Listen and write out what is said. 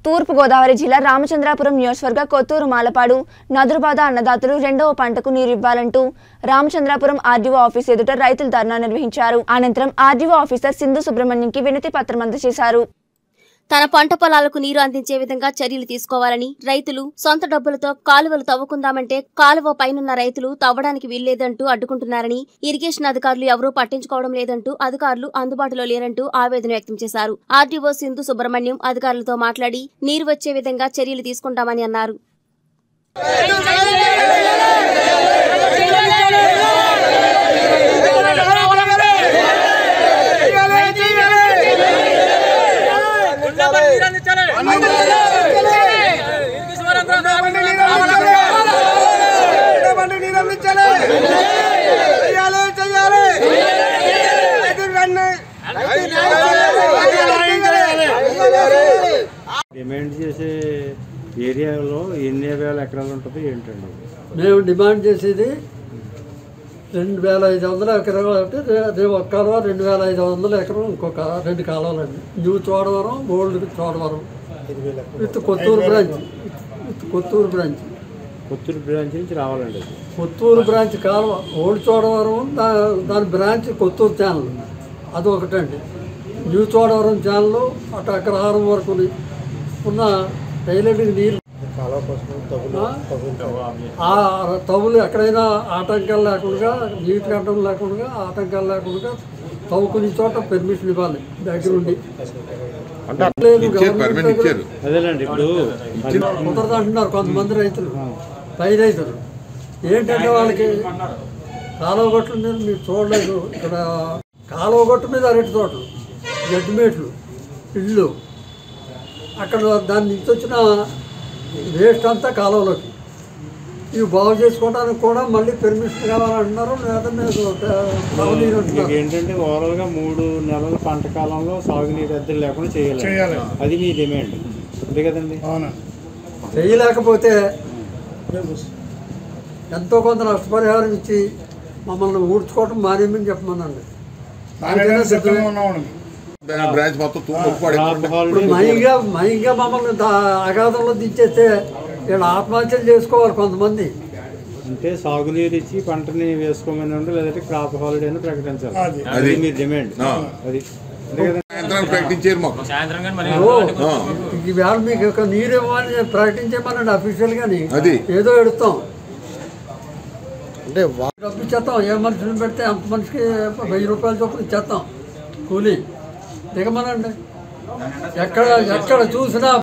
తూర్పుగోదావరి జిల్లా రామచంద్రాపురం నియోజకవర్గ కొత్తూరు మాలపాడు నదురుబాద అన్నదాతలు రెండవ పంటకు నీరు ఇవ్వాలంటూ రామచంద్రాపురం ఆర్డీఓ ఆఫీస్ ఎదుట రైతులు ధర్నా నిర్వహించారు అనంతరం ఆర్డీఓ ఆఫీసర్ సింధు సుబ్రహ్మణ్యంకి వినతి పత్రం అందజేశారు తన పంట పొలాలకు నీరు అందించే విధంగా చర్యలు తీసుకోవాలని రైతులు సొంత డబ్బులతో కాలువలు తవ్వుకుందామంటే కాలువ పైనున్న రైతులు తవ్వడానికి వీల్లేదంటూ అడ్డుకుంటున్నారని ఇరిగేషన్ అధికారులు ఎవరూ పట్టించుకోవడం లేదంటూ అధికారులు అందుబాటులో లేరంటూ ఆవేదన వ్యక్తం చేశారు ఆర్డీఓ సింధు సుబ్రహ్మణ్యం అధికారులతో మాట్లాడి నీరు వచ్చే విధంగా చర్యలు తీసుకుంటామని అన్నారు డిమాండ్ చేసే ఏరియాలో ఎన్ని వేల ఎకరాలు ఉంటుంది ఏంటండి మేము డిమాండ్ చేసేది రెండు వేల ఐదు వందల ఎకరాలు అంటే రే- రేపు ఒక కాలువ రెండు వేల ఐదు వందల ఎకరం ఇంకొక రెండు కాలువలండి new Chodavaram old Chodavaram with Kotturu branch with Kotturu branch Kotturu branch నుంచి రావాలండి అది కొత్తూరు బ్రాంచ్ కాలువ ఓల్డ్ చోడవరం దా దాని బ్రాంచ్ కొత్తూరు ఛానల్ అది ఒకటండి న్యూ చోడవరం ఛానల్ అటు అగ్రహారం వరకు ఉన్న టైలెంట్కి నీళ్ళు ఆ ఆ తవ్వులు ఎక్కడైనా ఆటంకాలు లేకుండా నీటి గడ్డం లేకుండా ఆటంకాలు లేకుండా తవ్వుకునే చోట పెర్మిషన్ ఇవ్వాలి దగ్గరుండి లేదు, గవర్నమెంట్ పర్మిట్ దగ్గర ఇచ్చారు అదేనండి ఇప్పుడు కుదరదు అంటున్నారు కొంతమంది రైతులు పై రైతులు ఏంటంటే వాళ్ళకి కాలువ గొట్ల మీద మీరు చూడలేదు ఇక్కడ కాలువ గొట్టు మీద అరటి తోటలు గడ్డిమేట్లు ఇళ్ళు అక్కడ దాని నుంచి వచ్చిన వేస్ట్ అంతా కాలువలోకి ఇవి బాగు చేసుకోవడానికి కూడా మళ్ళీ పెర్మిషన్ కావాలంటున్నారు లేదా మీరు తాగునీరు మీకు అంటున్నారు ఏంటంటే ఓవరాల్ గా మూడు నెలల పంట కాలంలో సాగునీరు అద్దెలు లేకుండా చేయాలి అది మీ డిమాండ్ అంతే కదండి చేయలేకపోతే ఎంతో కొంత నష్టపరిహారం ఇచ్చి మమ్మల్ని ఊడ్చుకోవటం మానేమని చెప్పమనండి దాని బ్రాంచ్ మొత్తం తూము పడి క్రాప్ ఇప్పుడు హాలిడే మైగా మైగా మమ్మల్ని దా- అగాధంలో దించేస్తే వీళ్ళు ఆత్మహత్యలు చేసుకోవాలి కొంతమంది అంటే సాగునీరు ఇచ్చి పంటని వేసుకోమని ఉండి లేదంటే క్రాప్ హాలిడే అని ప్రకటించాలి అది. అది మీ డిమాండ్ ఆ. అది అంతే కదండి సాయంత్రానికి ప్రకటించారు మాకు ఓ, ఆ. ఈవేళ మీకు ఒక నీరు ఇవ్వమని ప్రకటించేమనండి అఫీషియల్ గాని అది. ఏదో ఎడుతాం అంటే డబ్బు ఇచ్చేస్తాం ఏ మనిషిని పెడితే అంత మనిషికి వెయ్యి రూపాయల చొప్పున ఇచ్చేస్తాం కూలీ దిగమనండి ఎక్కడ ఎక్కడ చూసినా